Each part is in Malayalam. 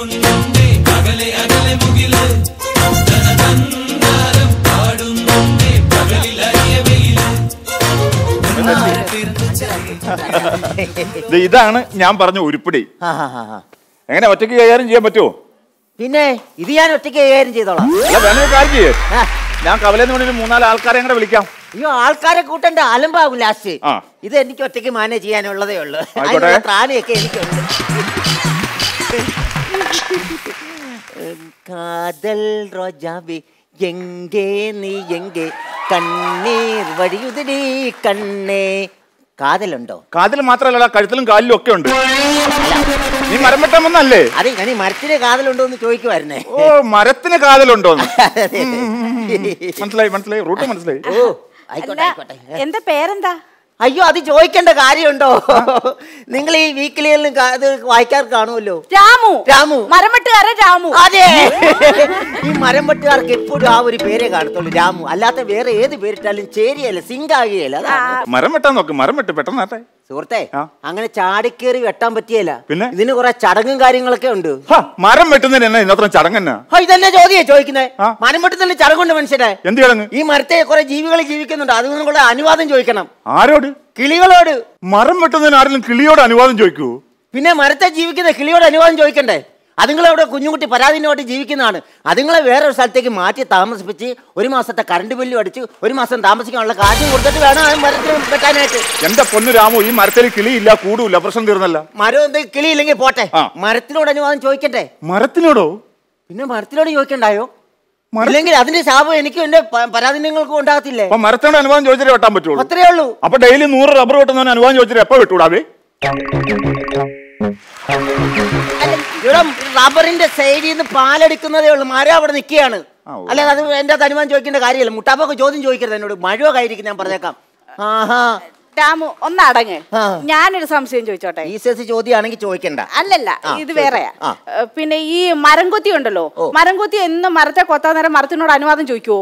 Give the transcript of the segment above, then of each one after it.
പാടുന്നുണ്ടേ അകലെ അകലെ മുകില് ജനതന്താരം പാടുന്നുണ്ടേ പകലിൽ അരിയ വെയില് ദേ ഇതാണ് ഞാൻ പറഞ്ഞ ഉരുപ്പിടി ആ, ആ, ആ, ആ. എങ്ങനെ ഒറ്റയ്ക്ക് കൈകാര്യം ചെയ്യാൻ പറ്റുമോ പിന്നെ ഇത് ഞാൻ ഒറ്റയ്ക്ക് കൈകാര്യം ചെയ്തോളാം അല്ല വേണേ ഒരു കാര്യം ചെയ്യേ ആ, ഞാൻ കവലെന്ന് വേണ്ടി ഒരു മൂന്നാല് ആൾക്കാരെ കൂടെ വിളിക്കാം അയ്യോ ആൾക്കാരെ കൂട്ടണ്ട അലമ്പാകും ലാസ്റ്റ് ആ. ഇത് എനിക്ക് ഒറ്റയ്ക്ക് മാനേജ് ചെയ്യാനുള്ളതേ ഉള്ളൂ ആയിക്കോട്ടെ. അതിനുള്ള ത്രാണിയൊക്കെ എനിക്കുണ്ട് കാതൽ റോജാവേ എങ്കേ നീ എങ്കേ കണ്ണീർ വഴിയുതിരി കണ്ണേ കാതലുണ്ടോ കാതിൽ മാത്രമല്ല കഴുത്തിലും കാലിലും ഒക്കെ ഉണ്ട് നീ മരം വെട്ടാൻ വന്നല്ലേ അതെ ഞാൻ ഈ മരത്തിന് കാതലുണ്ടോ എന്ന് ചോദിക്കുമായിരുന്നേ ഓ മരത്തിന് കാതലുണ്ടോന്ന് അതെ, അതെ. മനസ്സിലായി മനസ്സിലായി റൂട്ട് മനസ്സിലായി ഓ ആയിക്കോട്ടെ അല്ല ആയിക്കോട്ടെ എന്താ പേരെന്താ അയ്യോ അത് ചോദിക്കേണ്ട കാര്യമുണ്ടോ നിങ്ങൾ ഈ വീക്കിലികളിലും ഇത് വായിക്കാർ കാണുമല്ലോ രാമു രാമു. മരംവെട്ടുകാരൻ രാമു അതെ ഈ മരം വെട്ടുകാർക്ക് എപ്പോഴും ആ ഒരു പേരേ കാണത്തുള്ളൂ രാമു അല്ലാത്ത വേറെ ഏത് പേരിട്ടാലും ചേരിയല്ല സിങ്ക് ആകുകയല്ല അതാണ് മരം വെട്ടാൻ നോക്ക് മരം വെട്ട് പെട്ടെന്ന് ആട്ടെ സുഹൃത്തെ ആ. അങ്ങനെ ചാടിക്കേറി വെട്ടാൻ പറ്റിയല്ല പിന്നെ? ഇതിന് കുറെ ചടങ്ങും കാര്യങ്ങളൊക്കെ ഉണ്ട് ഹ, മരം വെട്ടുന്നതിന് എന്നാ ഇന്നത്ര ചടങ്ങെന്നാ ഹോ, ഇതന്നെ ചോദ്യം ചോദിക്കുന്നേ ആ. മരം വെട്ടുന്നതിന് ചടങ്ങുണ്ട് മനുഷ്യരെ എന്ത് ചടങ്ങ് ഈ മരത്തെ കുറെ ജീവികൾ ജീവിക്കുന്നുണ്ട് അതിനുള്ള അനുവാദം ചോദിക്കണം ആരോട് കിളികളോട് മരം വെട്ടുന്നതിന് ആരെങ്കിലും കിളിയോട് അനുവാദം ചോദിക്കൂ പിന്നെ മരത്തെ ജീവിക്കുന്ന കിളിയോട് അനുവാദം ചോദിക്കണ്ടേ അതുങ്ങളവിടെ കുഞ്ഞുകുട്ടി പരാതിനോട്ട് ജീവിക്കുന്നതാണ് അതുങ്ങളെ വേറൊരു സ്ഥലത്തേക്ക് മാറ്റി താമസിപ്പിച്ച് ഒരു മാസത്തെ കറണ്ട് ബില്ലും അടിച്ച് ഒരു മാസം താമസിക്കാനുള്ള കാശും കൊടുത്തിട്ട് വേണം ആ മരത്തിന് വെട്ടാനായിട്ട് എന്റെ പൊന്നു രാമു ഈ മരത്തിൽ കിളിയില്ല കൂടുമില്ല പ്രശ്നം തീർന്നല്ല മരം എന്ത് കിളിയില്ലെങ്കിൽ പോട്ടെ ആ. മരത്തിനോട് അനുവാദം ചോദിക്കട്ടെ മരത്തിനോടോ പിന്നെ മരത്തിനോട് ചോദിക്കണ്ടായോ മര- ഇല്ലെങ്കിൽ അതിന്റെ ശാപം എനിക്കും എന്റെ പ- പരാധീനങ്ങൾക്കും ഉണ്ടാകത്തില്ലേ അപ്പൊ മരത്തിനോട് അനുവാദം ചോദിച്ചാലേ വെട്ടാൻ പറ്റുള്ളൂ അത്രേ ഉള്ളൂ അപ്പൊ ഡെയിലി നൂറ് റബ്ബർ വെട്ടുന്നതിന് അനുവാദം ചോദിച്ചാൽ എപ്പോ വെട്ടൂടാവേ അല്ല, ഇവിടെ റബ്ബറിന്റെ സൈഡിൽ നിന്ന് പാലെടുക്കുന്നതേ ഉള്ളൂ മരം അവിടെ നിൽക്കുകയാണ് ആ, ഓ. അല്ലാതെ അത് എന്റെ അനുമാനം ചോദിക്കേണ്ട കാര്യമല്ല മുട്ടാപ്പൊക്കെ ചോദ്യം ചോദിക്കരുത് എന്നോട് മഴയോ കയറിയിരിക്കും ഞാൻ പറഞ്ഞേക്കാം ആഹാ രാമു ഒന്ന് അടങ്ങ് ആ. ഞാനൊരു സംശയം ചോദിച്ചോട്ടെ ഈ സെസ് ചോദ്യമാണെങ്കിൽ ചോദിക്കണ്ട അല്ലല്ല ആ, ഇത് ചോദിച്ചോ. വേറെയാ ആ. ഏ, പിന്നെ ഈ മരം കൊത്തി ഉണ്ടല്ലോ ഓ. മരം കൊത്തി എന്നും മരത്തെ കൊത്താൻ നേരം മരത്തിനോട് അനുവാദം ചോദിക്കുവോ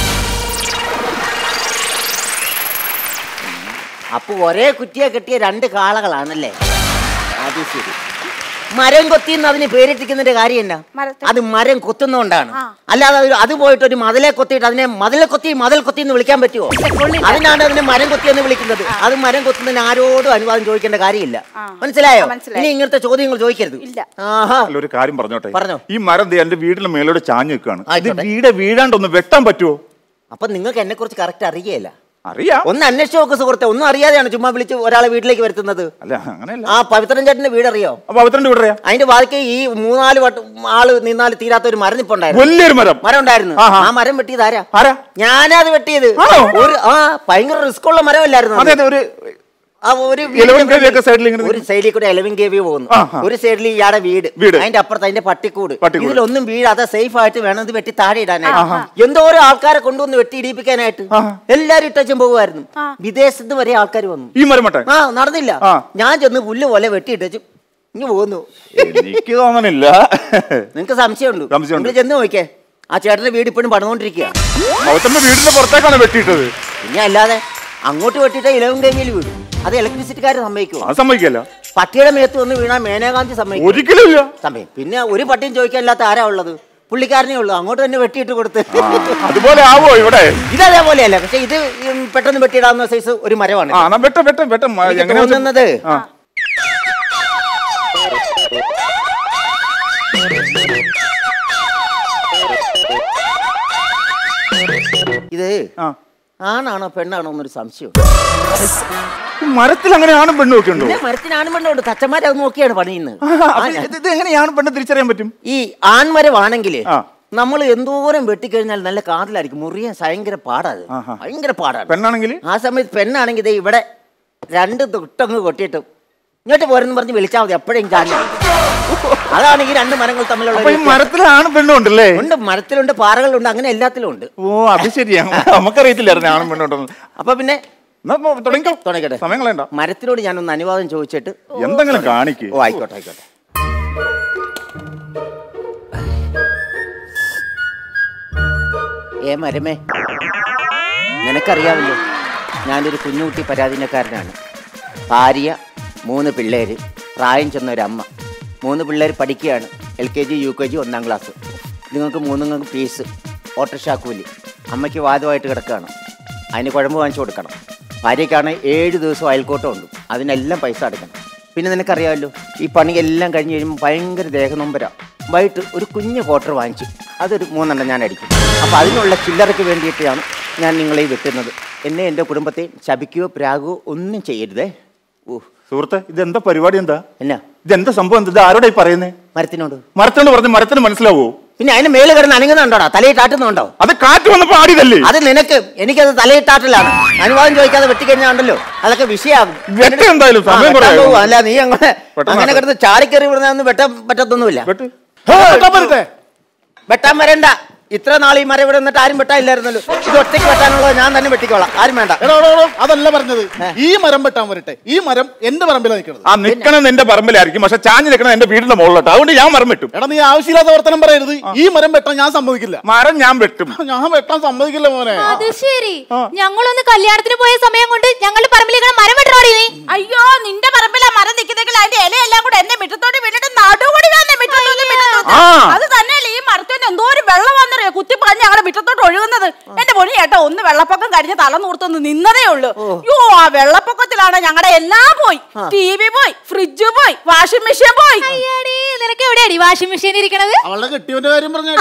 അപ്പൊ ഒരേ കുറ്റിയെ കെട്ടിയ രണ്ട് കാളകളാണല്ലേ അത് ശരി മരം കൊത്തിന്ന് അതിന് പേരിട്ടിരിക്കുന്നതിന്റെ കാര്യം എന്നാ മരത്തെ- അത് മരം കൊത്തുന്നോണ്ടാണ് ആ. അല്ലാതെ ഒരു- അത് പോയിട്ട് ഒരു മതിലെ കൊത്തിയിട്ട് അതിനെ മതിലെ കൊത്തി മതിൽ കൊത്തി എന്ന് വിളിക്കാൻ പറ്റുമോ കൊള്ളില്ല. അതിനാണ് അതിനെ മരം കൊത്തി എന്ന് വിളിക്കുന്നത് അത് മരം കൊത്തുന്നതിന് ആരോടും അനുവാദം ചോദിക്കേണ്ട കാര്യമില്ല ആ. മനസ്സിലായോ ആ, മനസ്സിലായി. ഇനി ഇങ്ങനത്തെ ചോദ്യങ്ങൾ ചോദിക്കരുത് ഇല്ല. ആഹാ അല്ല ഒരു കാര്യം പറഞ്ഞോട്ടെ പറഞ്ഞോ. ഈ മരം ദേ എന്റെ വീടിന്റെ മേലോട് ചാഞ്ഞു നിൽക്കുകയാണ് ഇത് ആയിക്കോട്ടെ. വീട് വീഴാണ്ടൊന്ന് വെട്ടാൻ പറ്റുമോ അപ്പൊ നിങ്ങൾക്ക് എന്നെ കുറിച്ച് കറക്റ്റ് അറിയല്ല അറിയാം ഒന്ന് അന്വേഷിച്ച് നോക്ക് സുഹൃത്തെ ഒന്നും അറിയാതെയാണ് ചുമ്മാ വിളിച്ച് ഒരാളെ വീട്ടിലേക്ക് വരുത്തുന്നത് അല്ല അങ്ങനെയല്ല ആ പവിത്രൻ ചേട്ടന്റെ വീട് അറിയോ അപ്പൊ പവിത്രന്റെ വീട് അറിയാം അതിന്റെ ബാക്കി ഈ മൂന്നാല് വട്ടം ആള് നിന്നാല് തീരാത്ത ഒരു മരം നിപ്പുണ്ടായിരുന്നു വലിയൊരു മരം മരം ഉണ്ടായിരുന്നു ആഹാ. ആ മരം വെട്ടിയത് ആരാ ആരാ ഞാനാ അത് വെട്ടിയത് ആണോ? ഒരു ആ ഭയങ്കര റിസ്ക് ഉള്ള മരമല്ലായിരുന്നു അത്. അതെ അതെ ഒരു ആ ഒരു എലവൻ കേവിയൊക്കെ സൈഡിൽ ഇങ്ങനെ ഒരു സൈഡിൽ കൂടെ എലവൻ കേവി പോകുന്നു ആഹാ. ഒരു സൈഡിൽ ഇയാടെ വീട് വീട്. അതിന്റെ അപ്പുറത്ത് അതിന്റെ പട്ടിക്കൂട് പട്ടിക്കൂട്. ഇതിലൊന്നും വീഴാതെ സേഫ് ആയിട്ട് വേണം ഇത് വെട്ടി താഴെ ഇടാനായിട്ട് എന്തോരോ ആൾക്കാരെ കൊണ്ടുവന്ന് വെട്ടി ഇടിപ്പിക്കാനായിട്ട് ആഹാ. എല്ലാരും ഇട്ടും പോകുമായിരുന്നു വിദേശത്ത് വരെ ആൾക്കാർ വന്നു ഈ മരം വെട്ടാൻ ആ നടന്നില്ല ആ. ഞാൻ ചെന്ന് പുല്ല് പോലെ വെട്ടിയിട്ടു ഇങ്ങ് പോന്നു എനിക്ക് തോന്നണില്ല നിങ്ങക്ക് സംശയമുണ്ട് സംശയമുണ്ട്. നിങ്ങൾ ചെന്ന് നോക്കിയേ ആ ചേട്ടന്റെ വീട് ഇപ്പോഴും പണിതുകൊണ്ടിരിക്കുക പവിത്രന്റെ വീടിന്റെ പുറത്തേക്കാണ് വെട്ടിയിട്ടത് പിന്നെ അല്ലാതെ അങ്ങോട്ട് വെട്ടിയിട്ട് ഇലവും കൈയിൽ വീഴും അത് ഇലക്ട്രിസിറ്റിക്കാർ സമ്മതിക്കുമോ അത് സമ്മതിക്കല്ല പട്ടിയുടെ മേത്ത് വന്ന് വീണാൽ മേനകാന്തി സമ്മതിക്കും ഒരിക്കലും ഇല്ല സമയം പിന്നെ ഒരു പട്ടിയും ചോദിക്കാനില്ലാത്ത ആരാ ഉള്ളത് പുള്ളിക്കാരനേ ഉള്ളൂ അങ്ങോട്ട് തന്നെ വെട്ടിയിട്ട് കൊടുത്ത് അതുപോലെ ആവോ ഇവിടെ ഇത് അതേപോലെയല്ല പക്ഷെ ഇത് ഉം പെട്ടെന്ന് വെട്ടിയിടാവുന്ന സൈസ് ഒരു മരമാണ് ആ എന്നാ വെട്ട വെട്ട വെട്ട മ- എനിക്ക് എങ്ങനെയാ വെച്ച- തോന്നുന്നത് ആ. ഇത് ആ. ആണാണോ പെണ്ണാണോ എന്നൊരു സംശയം മരത്തിൽ അങ്ങനെ ആണും പെണ്ണും ഒക്കെ ഉണ്ടോ പിന്നെ മരത്തിനാണും പെണ്ണുണ്ട് തച്ചന്മാരെ അത് നോക്കിയാണ് പണിയുന്നത് അപ്പൊ ഇത് ഇത് എങ്ങനെയാണ് പെണ്ണ് തിരിച്ചറിയാൻ പറ്റും ഈ ആൺമരമാണെങ്കിൽ ആ. നമ്മൾ എന്തോരം വെട്ടിക്കഴിഞ്ഞാൽ നല്ല കാതിലായിരിക്കും മുറിയാൻ ഭയങ്കര പാടാത് ആഹാ. ഭയങ്കര പാടാണ് പെണ്ണാണെങ്കിൽ ആ സമയത്ത് പെണ്ണാണെങ്കിൽ ദേ ഇവിടെ രണ്ട് തൊട്ടങ്ങ് കൊട്ടിയിട്ടും ഇങ്ങോട്ട് പോരെന്ന് പറഞ്ഞ് വിളിച്ചാൽ മതി എപ്പോഴും ചാഞ്ഞ അതാണ് ഈ രണ്ട് മരങ്ങൾ തമ്മിലുള്ള അപ്പൊ ഈ വ്യത്യാസം. മരത്തിൽ ആണും പെണ്ണും ഉണ്ടല്ലേ ഉണ്ട് മരത്തിലുണ്ട് പാറകളുണ്ട് അങ്ങനെ എല്ലാത്തിലും ഉണ്ട് ഓ അത് ശരിയാ നമുക്കറിയത്തില്ലായിരുന്നു ആണും പെണ്ണും ഉണ്ടെന്ന് അപ്പൊ പിന്നെ എന്നാ മോ- തുടങ്ങിക്കോ തുടങ്ങിക്കട്ടെ സമയം കളയണ്ട മരത്തിനോട് ഞാനൊന്ന് അനുവാദം ചോദിച്ചിട്ട് എന്തെങ്കിലും കാണിക്ക് ഓ ആയിക്കോട്ടെ ആയിക്കോട്ടെ ഏ മരമേ നിനക്കറിയാമല്ലോ ഞാനൊരു കുഞ്ഞുകുട്ടി പരാധീനക്കാരനാണ് ഭാര്യ മൂന്ന് പിള്ളേര് പ്രായം ചെന്ന ഒരമ്മ മൂന്ന് പിള്ളേർ പഠിക്കുകയാണ് L K G U K G ഒന്നാം ക്ലാസ് നിങ്ങൾക്ക് മൂന്നുങ്ങൾക്ക് ഫീസ് ഓട്ടോറിക്ഷ കൂലി അമ്മയ്ക്ക് വാദമായിട്ട് കിടക്കുകയാണ് അതിന് കുഴമ്പ് വാങ്ങിച്ചു കൊടുക്കണം ഭാര്യയ്ക്കാണ് ഏഴ് ദിവസം അയൽക്കൂട്ടം ഉണ്ട് അതിനെല്ലാം പൈസ അടയ്ക്കണം പിന്നെ നിനക്കറിയാമല്ലോ ഈ പണിയെല്ലാം കഴിഞ്ഞ് കഴിയുമ്പോൾ ഭയങ്കര ദേഹനൊമ്പര വൈകിട്ട് ഒരു കുഞ്ഞു ക്വാർട്ടർ വാങ്ങിച്ചു അതൊരു മൂന്നെണ്ണം ഞാൻ അടിക്കും അപ്പോൾ അതിനുള്ള ചില്ലറയ്ക്ക് വേണ്ടിയിട്ടാണ് ഞാൻ നിങ്ങളെ ഈ വെട്ടുന്നത് എന്നെ എൻ്റെ കുടുംബത്തെ ശപിക്കുകയോ പ്രാകുകയോ ഒന്നും ചെയ്യരുതേ ഓ സുഹൃത്തെ ഇതെന്താ പരിപാടി എന്താ എന്നാ ഇതെന്താ സംഭവം എന്താ ഇത് ആരോടാ ഈ പറയുന്നേ മരത്തിനോട് മരത്തോട് പറഞ്ഞ് മരത്തിന് മനസ്സിലാവോ പിന്നെ അതിന് മേലെ കിടന്ന് അനങ്ങുന്നുണ്ടോടാ തലയിട്ടാട്ടുന്നുണ്ടോ അത് കാറ്റ് വന്നപ്പോ ആടിയതല്ലേ അത് നിനക്ക് എനിക്കത് തലയിട്ടാട്ടലാണ് അനുവാദം ചോദിക്കാതെ വെട്ടിക്കഴിഞ്ഞാണ്ടല്ലോ അതൊക്കെ വിഷയാകും വെട്ട് എന്തായാലും സമയം ആ, വെട്ടാൻ കുറേ പോവാ. അല്ല നീ അങ്ങനെ പെട്ടെന്ന് അങ്ങനെ ആക്ക്. കിടന്ന് ചാടിക്കറി വിടുന്ന വെട്ടാൻ പറ്റത്തൊന്നുമില്ല വെട്ട് വെട്ടാൻ വരണ്ട ഇത്ര നാൾ ഈ മരം ഇവിടെ നിന്നിട്ട് ആരും വെട്ടാനില്ലായിരുന്നല്ലോ ഇത് ഒറ്റയ്ക്ക് വെട്ടാനുള്ളത് ഞാൻ തന്നെ വെട്ടിക്കോളാം ആരും വേണ്ട എടോ എടോ, എടോ, അതല്ല പറഞ്ഞത് ഈ മരം വെട്ടാൻ വരട്ടെ ഈ മരം എന്റെ പറമ്പിലാണ് നിൽക്കുന്നത് ആ നിക്കണത് നിന്റെ പറമ്പിലായിരിക്കും പക്ഷെ ചാഞ്ഞ് നിൽക്കണത് എന്റെ വീടിന്റെ മുകളിലോട്ട് അതുകൊണ്ട് ഞാൻ മരം വെട്ടും എടാ നീ ആവശ്യമില്ലാത്ത വർത്തനം പറയരുത് ഈ മരം വെട്ടാൻ ഞാൻ സമ്മതിക്കില്ല മരം ഞാൻ വെട്ടും ഞാൻ വെട്ടാൻ സമ്മതിക്കില്ല മോനെ അത് ശരി ഞങ്ങളൊന്ന് കല്യാണത്തിന് പോയ സമയം കൊണ്ട് ഞങ്ങളുടെ പറമ്പിലേക്ക് മരം വെട്ടണോടി നീ അയ്യോ നിന്റെ പറമ്പിലാ മരം നിൽക്കുന്നെങ്കിൽ അതിന്റെ ഇലയെല്ലാം കൂടെ എന്റെ മുറ്റത്തോട്ട് വീണിട്ട് നടുപടി തന്നെ മുറ്റത്തോട്ട് മുറ്റത്തോട്ട്. ആ. അത് തന്നെയല്ലേ ഈ മരത്തിന് എന്തോ ഒരു വെള്ളം വന്നറിയോ കുത്തിപ്പറഞ്ഞ് ഞങ്ങളുടെ മുറ്റത്തോട്ട് ഒഴുകുന്നത് എന്റെ പൊണി ചേട്ടാ ഒന്ന് വെള്ളപ്പൊക്കം കഴിഞ്ഞ് തല നൂർത്തൊന്ന് നിന്നതേ ഉള്ളൂ യോ ആ വെള്ളപ്പൊക്കത്തിലാണ് ഞങ്ങളുടെ എല്ലാം പോയി ടി വി പോയി ഫ്രിഡ്ജ് പോയി വാഷിംഗ് മെഷീൻ പോയി അയ്യാടി നിനക്ക് എവിടെയാടി വാഷിംഗ് മെഷീൻ ഇരിക്കണത് അവളുടെ കെട്ടിയവന്റെ കാര്യം പറഞ്ഞാൽ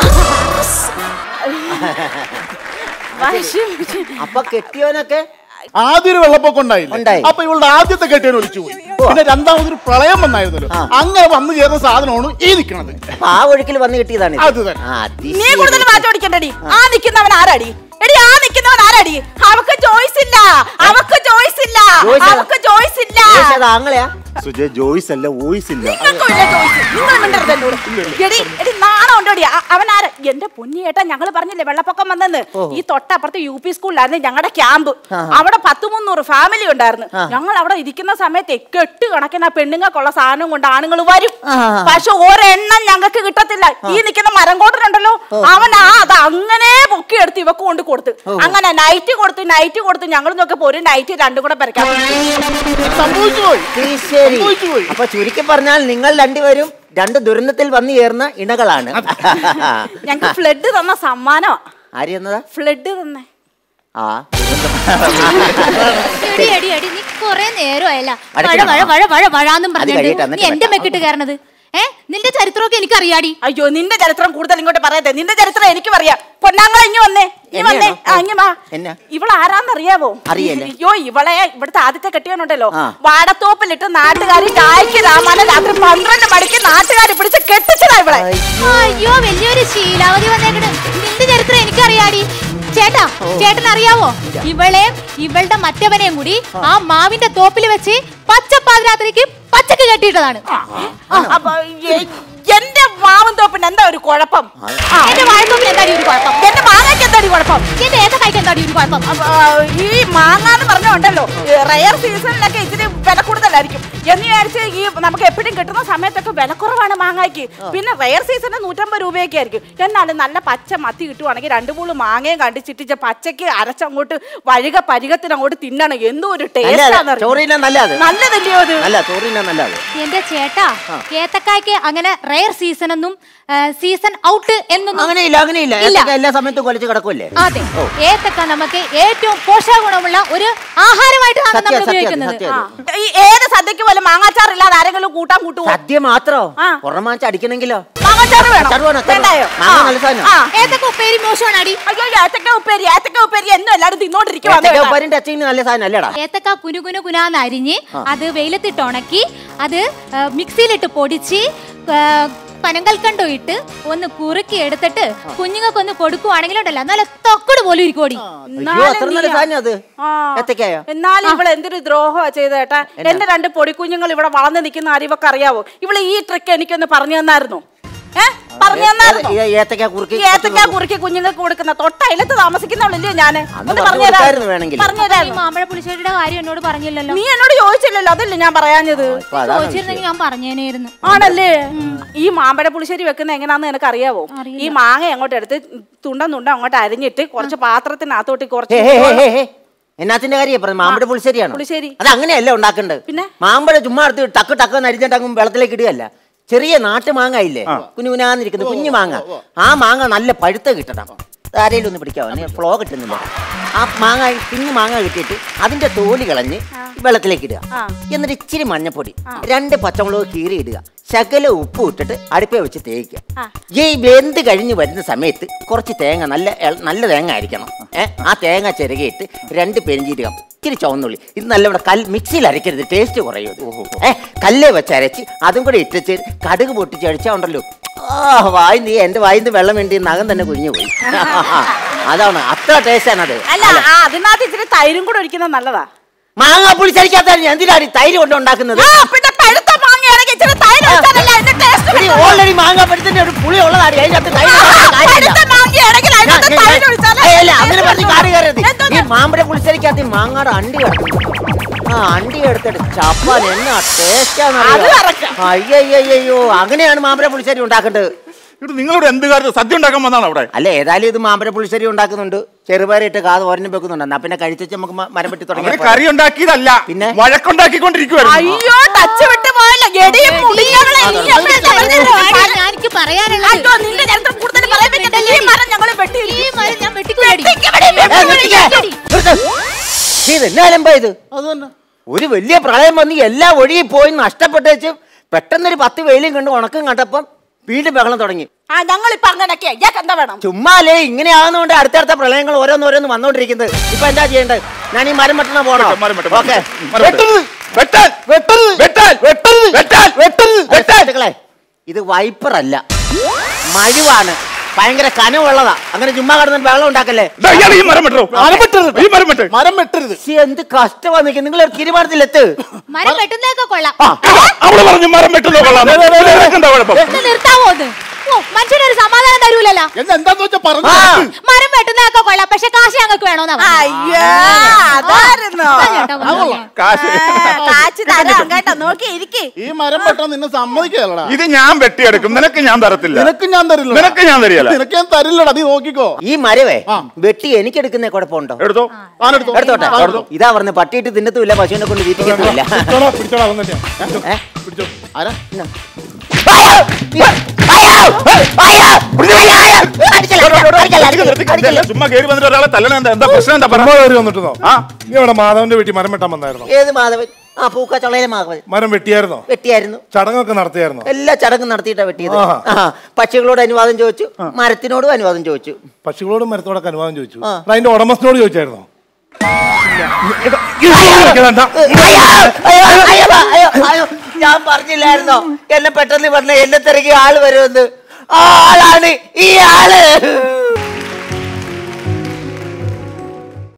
വാഷിംഗ് മെഷീൻ അപ്പൊ കെട്ടിയവനൊക്കെ ആദ്യം ഒരു വെള്ളപ്പൊക്കം ഉണ്ടായില്ലേ ഉണ്ടായി. അപ്പൊ ഇവളുടെ ആദ്യത്തെ കെട്ടിയവൻ ഒലിച്ചു പോയി പിന്നെ രണ്ടാമതൊരു പ്രളയം വന്നായിരുന്നല്ലോ ആ. അങ്ങനെ വന്നു ചേർന്ന സാധനമാണ് ഈ നിൽക്കുന്നത് അപ്പൊ ആ ഒഴുക്കിൽ വന്ന് കിട്ടിയതാണ് ഇത്. അത് തന്നെ. ആ, അത് നീ ശരി. കൂടുതൽ മാറ്റം അടിക്കണ്ടടി ആ നിൽക്കുന്നവൻ ആരാടി എടി ആ നിൽക്കുന്നവൻ ആരാടി അവക്ക് ചോയ്സ് ഇല്ല അവക്ക് ചോയ്സ് ഇല്ല ചോയ്സ് ഇല്ല. അവക്ക് ചോയ്സ് ഇല്ല ജോയിസ് അത് ആങ്ങളെയാ സുജയ് ജോയിസ് അല്ല വോയിസ് ഇല്ല നിങ്ങൾക്കും ഇല്ല ചോയ്സ് നിങ്ങൾ മിണ്ടരുത് എന്നോട് എടി എടി നാണം ഉണ്ടോടി അ- അവൻ ആരാ എന്റെ പൊന്നിയേട്ടാ ഞങ്ങൾ പറഞ്ഞില്ലേ വെള്ളപ്പൊക്കം വന്നെന്ന് ഈ തൊട്ടപ്പുറത്ത് യു പി സ്കൂളിലായിരുന്നു ഞങ്ങളുടെ ക്യാമ്പ് അവിടെ പത്ത് മുന്നൂറ് ഫാമിലി ഉണ്ടായിരുന്നു ഞങ്ങൾ അവിടെ ഇരിക്കുന്ന സമയത്ത് കെട്ട് കണക്കിന് ആ പെണ്ണുങ്ങൾക്കുള്ള സാധനം കൊണ്ട് ആണുങ്ങൾ വരും പക്ഷെ ഒരെണ്ണം ഞങ്ങൾക്ക് കിട്ടത്തില്ല ഈ നിൽക്കുന്ന മരംകോട്ടനുണ്ടല്ലോ അവൻ ആ അത് അങ്ങനെ പൊക്കിയെടുത്ത് ഇവക്ക് കൊണ്ട് കൊടുത്ത് അങ്ങനെ നൈറ്റ് കൊടുത്ത് നൈറ്റ് കൊടുത്ത് ഞങ്ങൾ നോക്കിയപ്പോ ഒരു നൈറ്റ് രണ്ടും കൂടെ പെരക്കാൻ സംഭവിച്ചു പോയി അത് ശരി സംഭവിച്ചു പോയി. അപ്പൊ ചുരുക്കി പറഞ്ഞാൽ നിങ്ങൾ രണ്ടുപേരും രണ്ട് ദുരന്തത്തിൽ വന്നു ചേർന്ന ഇണകളാണ് ഞങ്ങൾക്ക് ഫ്ലഡ് തന്ന സമ്മാനമാ ആര് എന്നതാ ഫ്ലഡ് തന്നെ ആ എടി എടി എടി നീ കൊറേ നേരമായല്ല മഴ അടയ്ക്കണം. മഴ മഴ മഴ മഴാന്നും അത് കഴിയട്ടെ, പറഞ്ഞിട്ട് എന്നിട്ട് നീ എന്റെ വെട്ടാം. മെക്കിട്ട് കയറണത് ഏ നിന്റെ ചരിത്രമൊക്കെ എനിക്കറിയാടി അയ്യോ നിന്റെ ചരിത്രം കൂടുതൽ ഇങ്ങോട്ട് പറയട്ടെ നിന്റെ ചരിത്രം എനിക്ക് പറയാം പൊന്നാങ്ങള ഇങ്ങ് വന്നേ ഇങ്ങ് വന്നേ എന്നെയാണോ? ആ ഇങ്ങ് വാ എന്നാ? ഇവള് ആരാന്നറിയാവോ അറിയില്ല. അയ്യോ ഇവളെ ഇവിടുത്തെ ആദ്യത്തെ കെട്ടിയവനുണ്ടല്ലോ ആ. വാടത്തോപ്പിലിട്ട് നാട്ടുകാർ കായ്ക്ക് രാമാനം രാത്രി പന്ത്രണ്ട് മണിക്ക് നാട്ടുകാർ പിടിച്ച് കെട്ടിച്ചതാ ഇവളെ അയ്യോ വലിയൊരു ശീലാവതി വന്നേക്കണ് നിന്റെ ചരിത്രം എനിക്കറിയാടി ചേട്ടാ ചേട്ടൻ അറിയാവോ ഇവളെ ഇവളുടെ മറ്റവനെയും കൂടി ആ മാവിന്റെ തോപ്പിൽ വെച്ച് പച്ചപ്പാതിരാത്രിക്ക് പച്ചക്ക് കെട്ടിയിട്ടതാണ് അപ്പൊ എ- എന്റെ മാവൻ തോപ്പിന് എന്താ ഒരു കുഴപ്പം ആ, എന്റെ വാഴത്തോപ്പിൽ എന്താടി ഒരു കുഴപ്പം എന്റെ മാങ്ങയ്ക്ക് എന്താ ഒരു കുഴപ്പം എന്റെ ഏത്തക്കായ്ക്ക് എന്താടി ഒരു കുഴപ്പം അപ്പൊ, ആ, ഈ മാങ്ങാന്ന് പറഞ്ഞുണ്ടല്ലോ റയർ സീസണിലൊക്കെ ഇച്ചിരി വില കൂടുതലായിരിക്കും എന്ന് വിചാരിച്ച് ഈ നമുക്ക് എപ്പോഴും കിട്ടുന്ന സമയത്തൊക്കെ വില കുറവാണ് മാങ്ങയ്ക്ക് പിന്നെ റയർ സീസണിൽ നൂറ്റമ്പത് രൂപയൊക്കെ ആയിരിക്കും എന്നാലും നല്ല പച്ച മത്തി കിട്ടുവാണെങ്കിൽ രണ്ട് മൂന്ന് മാങ്ങയും കണ്ടിച്ചിട്ടിച്ച് പച്ചക്ക് അരച്ചങ്ങോട്ട് വഴുക പരികത്തിന് അങ്ങോട്ട് തിന്നണം എന്തോ ഒരു നല്ല ടേസ്റ്റ് ചോറിന നല്ലത് നല്ലതല്ലയോ അത് നല്ല ചോറിന നല്ലത് എന്റെ ചേട്ടാ ഏത്തക്കായ്ക്ക് അങ്ങനെ റയർ സീസൺ എന്നും സീസൺ ഔട്ട് എന്നൊന്നും അങ്ങനെയില്ല അങ്ങനെയില്ല ഇല്ല. ഏത്തക്ക എല്ലാ സമയത്തും കൊലച്ച് കിടക്കൂല്ലേ അതെ ഏത്തക്ക നമുക്ക് ഏറ്റവും പോഷകഗുണമുള്ള ഒരു ആഹാരമായിട്ടാണ് സത്യം, നമ്മൾ സത്യം, ഉപയോഗിക്കുന്നത് സത്യം. ആ. ഈ ഏത് സദ്യക്ക് പോലും മാങ്ങാച്ചാറില്ലാതെ ആരെങ്കിലും കൂട്ടാൻ കൂട്ടുവോ സദ്യ മാത്രോ ആ. പുറമാച്ച അടിക്കണെങ്കിലോ മാങ്ങാച്ചാറ് വേണം അച്ചാറ് വേണം, അച്ചാറ് വേണ്ടായോ വേണം. മാങ്ങ ആ. നല്ല സാധനം. ആ. ഏത്തക്ക ഉപ്പേരി മോശമാണ് അടി അയ്യോ ഏത്തക്ക ഉപ്പേരി ഏത്തക്ക ഉപ്പേരി എന്നും എല്ലാരും ഏത്തക്ക തിന്നോണ്ടിരിക്കുവാ ഉപ്പാരിന്റെ അച്ഛന് നല്ല സാധനം അല്ലേടാ ഏത്തക്ക കുനു കുനു കുനാന്ന് അരിഞ്ഞ് അത് വെയിലത്തിട്ട് ഉണക്കി അത് ആ, മിക്സിയിലിട്ട് പൊടിച്ച് ആ, പനങ്കൽക്കണ്ടോ ഇട്ട് ഒന്ന് കുറുക്കി എടുത്തിട്ട് കുഞ്ഞുങ്ങൾക്കൊന്ന് കൊടുക്കുവാണെങ്കിൽ ഉണ്ടല്ലോ നല്ല തൊക്കട് പോലും ഇരിക്കോടി അയ്യോ അത്ര നല്ല സാധനം അത് ഏത്തക്കായോ എന്നാലും ഇവള് എന്തൊരു ദ്രോഹമാ ചെയ്തേട്ടാ എന്റെ രണ്ട് പൊടിക്കുഞ്ഞുങ്ങൾ ഇവിടെ വളർന്നു നിൽക്കുന്ന അറിവൊക്കെ അറിയാവോ ഇവള് ഈ ട്രിക്ക് എനിക്കൊന്ന് പറഞ്ഞു തന്നായിരുന്നു ഏ പറഞ്ഞു തന്നായിരുന്നു ഏ- ഏത്തക്ക കുറുക്കി ഈ ഏത്തക്ക കുറുക്കി കുഞ്ഞുങ്ങൾക്ക് കൊടുക്കുന്ന തൊട്ടയിലത്ത് താമസിക്കുന്നവളില്ലയോ ഞാന് അന്ന് ഒന്ന് പറഞ്ഞു പറഞ്ഞുതരാം കൊടുക്കായിരുന്നു വേണമെങ്കിൽ. ഈ പറഞ്ഞുതരാം മാമ്പഴ പുളിശ്ശേരിയുടെ കാര്യം എന്നോട് പറഞ്ഞില്ലല്ലോ നീ എന്നോട് ചോദിച്ചില്ലല്ലോ അതല്ലേ ഞാൻ പറയാഞ്ഞത് അപ്പൊ അതാണ് ചോദിച്ചിരുന്നെങ്കിൽ ഞാൻ പറഞ്ഞേനായിരുന്നു ആണല്ലേ ഈ മാമ്പഴ പുളിശ്ശേരി വെക്കുന്ന എങ്ങനെയാന്ന് നിനക്ക് അറിയാവോ ഈ മാങ്ങ അങ്ങോട്ട് എടുത്ത് തുണ്ടം തുണ്ടം അങ്ങോട്ട് അരിഞ്ഞിട്ട് കുറച്ച് പാത്രത്തിനകത്തോട്ട് കുറച്ച് ഹേ, ഹേ, ഹേ, ഹേ, ഹേ. എന്നാത്തിന്റെ കാര്യം പറഞ്ഞു മാമ്പഴ പുളിശ്ശേരിയാണോ പുളിശ്ശേരി. അത് അങ്ങനെയല്ല ഉണ്ടാക്കേണ്ടത് പിന്നെ? മാമ്പഴ ചുമ്മാ എടുത്ത് ടക്ക് ടക്ക് എന്ന് അരിഞ്ഞിട്ട് അങ്ങ് വെള്ളത്തിലേക്ക് ഇടുകയല്ല ചെറിയ നാട്ടുമാങ്ങ ഇല്ലേ കുനുകുനാന്നിരിക്കുന്ന കുഞ്ഞു മാങ്ങ ആ മാങ്ങ നല്ല പഴുത്ത കിട്ടണം ആരെങ്കിലും ഒന്ന് പിടിക്കാവോ നീ ഫ്ലോ കിട്ടുന്നില്ല ആ മാങ്ങ കുഞ്ഞു മാങ്ങ കിട്ടിയിട്ട് അതിന്റെ തോല് കളഞ്ഞ് വെള്ളത്തിലേക്ക് ഇടുക ആ. എന്നിട്ട് ഇച്ചിരി മഞ്ഞപ്പൊടി രണ്ട് പച്ചമുളക് കീറി ഇടുക ശകല ഉപ്പ് ഇട്ടിട്ട് അടുപ്പേ വെച്ച് തേക്കുക ആ. ഈ വെന്ത് കഴിഞ്ഞ് വരുന്ന സമയത്ത് കുറച്ച് തേങ്ങ നല്ല എൾ- നല്ല തേങ്ങ ആയിരിക്കണം ഏ ആ തേങ്ങ ചിരകിയിട്ട് രണ്ട് പെരിഞ്ചീരകം ഇച്ചിരി ചുവന്നുള്ളി ഇത് നല്ലവിടെ കൽ മിക്സിയിൽ അരയ്ക്കരുത് ടേസ്റ്റ് കുറയും ഇത്. ഏ കല്ലേ വെച്ച് അരച്ച് അതും കൂടെ ഇട്ടിച്ച് കടുക് പൊട്ടിച്ച് അടിച്ചാൽ ഉണ്ടല്ലോ ആ വായിന്ന് എന്റെ വായിന്ന് വെള്ളം വേണ്ടി നഖം തന്നെ കുഞ്ഞു പോയി അതാണ് അത്ര ടേസ്റ്റാണ് അത് അല്ല ആ അതിനകത്ത് ഇച്ചിരി തൈരും കൂടെ ഒഴിക്കുന്നത് നല്ലതാ മാങ്ങ പുളിച്ചരിക്കാത്ത എന്തിനാണ് ഈ തൈര് കൊണ്ട് ഉണ്ടാക്കുന്നത് ആ, പിന്നെ പഴുത്ത മാങ്ങയാണെങ്കിൽ ഇച്ചിരി തൈര് ഒഴിച്ചാലല്ലേ അതിന്റെ taste കിട്ടൂ. ഓൾറെഡി മാങ്ങ പഴുത്തിന്റെ ഒരു പുളി ഉള്ളതാണ് അതിനകത്ത് തൈര് ആ, ഒഴിച്ചിട്ട് കാര്യമില്ല. പഴുത്ത മാങ്ങയാണെങ്കിൽ അതിനകത്ത് ഞാൻ- തൈര് ഞാൻ- ഒഴിച്ചാലേ ഏയ് അല്ല, അങ്ങനെ പറഞ്ഞ് കാട് കയറരുത് എന്തോന്ന്? ഈ മാമ്പഴ പുളിച്ചരിക്കകത്ത് ഈ മാങ്ങാടെ അണ്ടി കിടക്കും ആ അണ്ടി എടുത്തിട്ട് ചപ്പാൻ എന്നാ അത് ടേസ്റ്റാന്ന് correct ആ. അയ്യോ അങ്ങനെയാണ് മാമ്പഴ പുളിശ്ശേരി ഉണ്ടാക്കേണ്ടത് ഇവിടെ നിങ്ങളോട് എന്ത് കാര്യത്തിൽ സദ്യ ഉണ്ടാക്കാൻ വന്നാണ് അവിടെ അല്ല ഏതായാലും ഇത് മാമ്പഴ പുളിശ്ശേരി ഉണ്ടാക്കുന്നുണ്ട് ചെറുപയറിട്ട് കാത് ഓരനും വെക്കുന്നുണ്ട് എന്നാ പിന്നെ കഴിച്ചു നമുക്ക് മ- മരം വെട്ടി അവര് തുടങ്ങി കറി ഉണ്ടാക്കിയതല്ല പിന്നെ? വഴക്കുണ്ടാക്കിക്കൊണ്ടിരിക്കുവായിരുന്നു അയ്യോ ടച്ച് വിട്ട് പോയല്ലോ എടിയും മുടിഞ്ഞവളെ നീ എപ്പോഴാ പറഞ്ഞത്? ഞാൻ എനിക്ക് പറയാനുള്ളത് അയ്യോ, നിന്റെ ചരിത്രം കൂടുതൽ പറയാൻ പറ്റില്ല. ഈ മരം ഞങ്ങള് ഈ വെട്ടിയിരിക്കും. മരം ഞാൻ വെട്ടിക്കൂടി വെട്ടിക്കവിടെ, വെട്ടിക്കവിടെ. ഇത് എന്നാലും ഇത് അത് തന്നെ ഒരു വലിയ പ്രളയം വന്ന് എല്ലാം ഒഴുകി പോയി നഷ്ടപ്പെട്ടേച്ച് പെട്ടെന്നൊരു പത്ത് വെയിലും കണ്ട് ഉണക്കം കണ്ടപ്പം വീണ്ടും ബഹളം തുടങ്ങി ആ ഞങ്ങളിപ്പോ അങ്ങനെയൊക്കെ ഇയാൾക്ക് എന്താ വേണം ചുമ്മാലേ ഇങ്ങനെയാകുന്നതുകൊണ്ട് അടുത്തടുത്ത പ്രളയങ്ങൾ ഓരോന്നോരോന്ന് വന്നോണ്ടിരിക്കുന്നത് ഇപ്പൊ എന്താ ചെയ്യേണ്ടത് ഞാൻ ഈ മരം വെട്ടണ പോണോ മരം വെട്ട്, ഓക്കെ മരം വെട്ട്. വെട്ടാൻ വെട്ടരുത് വെട്ടാൻ വെട്ടരുത് വെട്ടാൻ വെട്ടരുത് വെട്ടാൻ സുഹൃത്തുക്കളെ, ഇത് വൈപ്പർ അല്ല മഴുവാണ് ഭയങ്കര കനവുള്ളതാ അങ്ങനെ ചുമ്മാ കിടന്നിട്ട് വെള്ളം ഉണ്ടാക്കല്ലേ ദാ ഇയാള് ഈ മരം വെട്ടോ മരം വെട്ടരുത് ഈ മരം വെട്ട് മരം വെട്ടരുത് ശ്ശി, എന്ത് കഷ്ടമാ നിൽക്കുക നിങ്ങൾ ഒരു തീരുമാനത്തിലെത്ത് മരം വെട്ടുന്നതൊക്കെ കൊള്ളാം ആ, അവള് പറഞ്ഞു മരം വെട്ടുന്നത് കൊള്ളാം നിനക്കെന്താ കുഴപ്പം ഒന്ന് നിർത്താവോ ഒന്ന് ഓ മനുഷ്യനൊരു സമാധാനം തരൂലല്ലോ എന്ന് എന്താന്ന് വെച്ചാ പറഞ്ഞു ആ. മരം വെട്ടുന്നതൊക്കെ കൊള്ളാം പക്ഷെ കാശ് ഞങ്ങൾക്ക് വേണോന്നാ പറഞ്ഞത്. അയ്യോ അതായിരുന്നോ അതാ ചേട്ടാ പറഞ്ഞത്. കാശ് ആ, കാച്ച് തരാം കേട്ടോ നോക്കി ഇരിക്കി ഈ മരം വെട്ടാൻ നിന്നെ സമ്മതിക്കല്ലടാ ഇത് ഞാൻ വെട്ടിയെടുക്കും നിനക്ക് ഞാൻ തരത്തില്ല നിനക്ക് ഞാൻ തരില്ല നിനക്ക് ഞാൻ തരികയില്ല നിനക്ക് ഞാൻ തരില്ലടാ നീ നോക്കിക്കോ ഈ മരവേ ആ. വെട്ടി എനിക്കെടുക്കുന്ന കുഴപ്പമുണ്ടോ എടുത്തോ ആണെടുത്തോ എടുത്തോട്ടെ ഇതാ പറഞ്ഞ പട്ടിയിട്ട് തിന്നത്തുമില്ല പശുവിനെ കൊണ്ട് വീട്ടിക്കത്തുമില്ല പിടിച്ചോളാ പിടിച്ചോളാ അവൻ തന്നെയാ ഏ? പിടിച്ചോ ആരാ ചുമ്മാ കയറി വന്നിട്ട് ഒരാളെ തല്ലണ എന്താ എന്താ പ്രശ്നം എന്താ പറ ചുമ്മാ കയറി വന്നിട്ടുന്നോ ആ നീ അവിടെ മാധവന്റെ വീട്ടിൽ മരം വെട്ടാൻ വന്നായിരുന്നോ ഏത് മാധവൻ ആ പൂക്കച്ചളയിലെ മാധവൻ മരം വെട്ടിയായിരുന്നോ വെട്ടിയായിരുന്നു ചടങ്ങൊക്കെ നടത്തിയായിരുന്നോ എല്ലാ ചടങ്ങും നടത്തിയിട്ടാ വെട്ടിയത് ആഹാ. ആ പക്ഷികളോട് അനുവാദം ചോദിച്ചു മരത്തിനോടും അനുവാദം ചോദിച്ചു പക്ഷികളോടും മരത്തോടൊക്കെ അനുവാദം ചോദിച്ചു ആ. എടാ, അതിന്റെ ഉടമസ്ഥനോട് ചോദിച്ചായിരുന്നോ അയ്യോ, അയ്യോ, അയ്യോ, അയ്യോ, അയ്യോ, ഞാൻ പറഞ്ഞില്ലായിരുന്നോ എന്നെ പെട്ടെന്ന് പറഞ്ഞ എന്നെ തിരക്കി ആള് വരുമെന്ന് ആ ആളാണ് ഈ ആള്